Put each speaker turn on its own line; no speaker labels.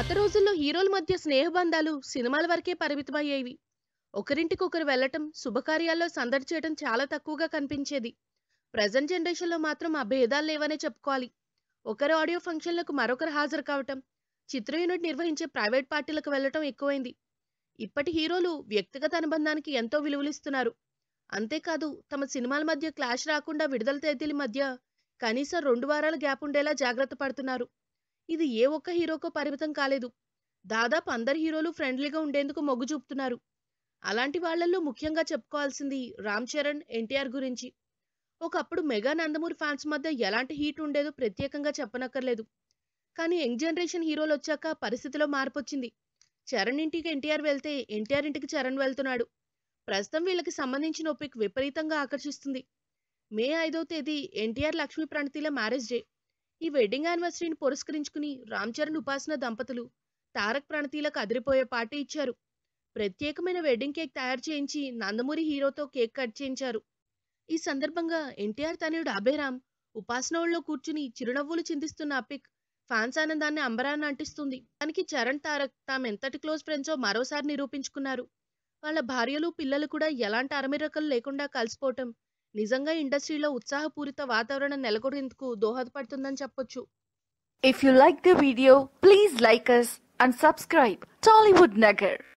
పాత రోజుల్లో హీరోల మధ్య స్నేహబంధాలు సినిమాల వరకే పరిమితమయ్యేవి ఒకరింటికొకరు వెళ్ళటం శుభకార్యాల్లో సందడి చేయడం చాలా తక్కువగా కనిపించేది ప్రజెంట్ జనరేషన్లో మాత్రం ఆ భేదాలు లేవనే చెప్పుకోవాలి ఒకరు ఆడియో ఫంక్షన్లకు మరొకరు హాజరు కావటం చిత్ర యూనిట్ నిర్వహించే ప్రైవేట్ పార్టీలకు వెళ్ళటం ఎక్కువైంది ఇప్పటి హీరోలు వ్యక్తిగత అనుబంధానికి ఎంతో విలువలిస్తున్నారు అంతేకాదు తమ సినిమాల మధ్య క్లాష్ రాకుండా విడుదల తేదీల మధ్య కనీసం రెండు వారాల గ్యాప్ ఉండేలా జాగ్రత్త పడుతున్నారు ఇది ఏ ఒక్క హీరోకో పరిమితం కాలేదు దాదాపు అందరు హీరోలు ఫ్రెండ్లీగా ఉండేందుకు మొగ్గు చూపుతున్నారు అలాంటి వాళ్ళల్లో ముఖ్యంగా చెప్పుకోవాల్సింది రామ్ చరణ్ ఎన్టీఆర్ గురించి ఒకప్పుడు మెగా నందమూరి ఫ్యాన్స్ మధ్య ఎలాంటి హీట్ ఉండేదో ప్రత్యేకంగా చెప్పనక్కర్లేదు కానీ యంగ్ జనరేషన్ హీరోలు వచ్చాక పరిస్థితిలో మార్పు వచ్చింది చరణ్ ఇంటికి ఎన్టీఆర్ వెళ్తే ఎన్టీఆర్ ఇంటికి చరణ్ వెళ్తున్నాడు ప్రస్తుతం వీళ్ళకి సంబంధించిన ఒప్పిక విపరీతంగా ఆకర్షిస్తుంది మే ఐదో తేదీ ఎన్టీఆర్ లక్ష్మీ ప్రణతిల మ్యారేజ్ డే ఈ వెడ్డింగ్ యానివర్సరీని పురస్కరించుకుని రామ్ చరణ్ ఉపాసన దంపతులు తారక్ ప్రణతిలకు అదిరిపోయే పార్టీ ఇచ్చారు ప్రత్యేకమైన వెడ్డింగ్ కేక్ తయారు చేయించి నందమూరి హీరోతో కేక్ కట్ చేయించారు ఈ సందర్భంగా ఎన్టీఆర్ తనయుడు అభయరామ్ ఉపాసన ఒళ్ళో కూర్చుని చిరునవ్వులు చిందిస్తున్న అపిక్ ఫ్యాన్స్ ఆనందాన్ని అంబరాన్ని అంటిస్తుంది దానికి చరణ్ తారక్ తామెంతటి క్లోజ్ ఫ్రెండ్సో మరోసారి నిరూపించుకున్నారు వాళ్ళ భార్యలు పిల్లలు కూడా ఎలాంటి అరమిరకలు లేకుండా కలిసిపోవటం నిజంగా ఇండస్ట్రీలో ఉత్సాహపూరిత వాతావరణం నెలకొనేందుకు దోహదపడుతుందని చెప్పొచ్చు
If you like the video, please like us and subscribe Tollywood Nagar.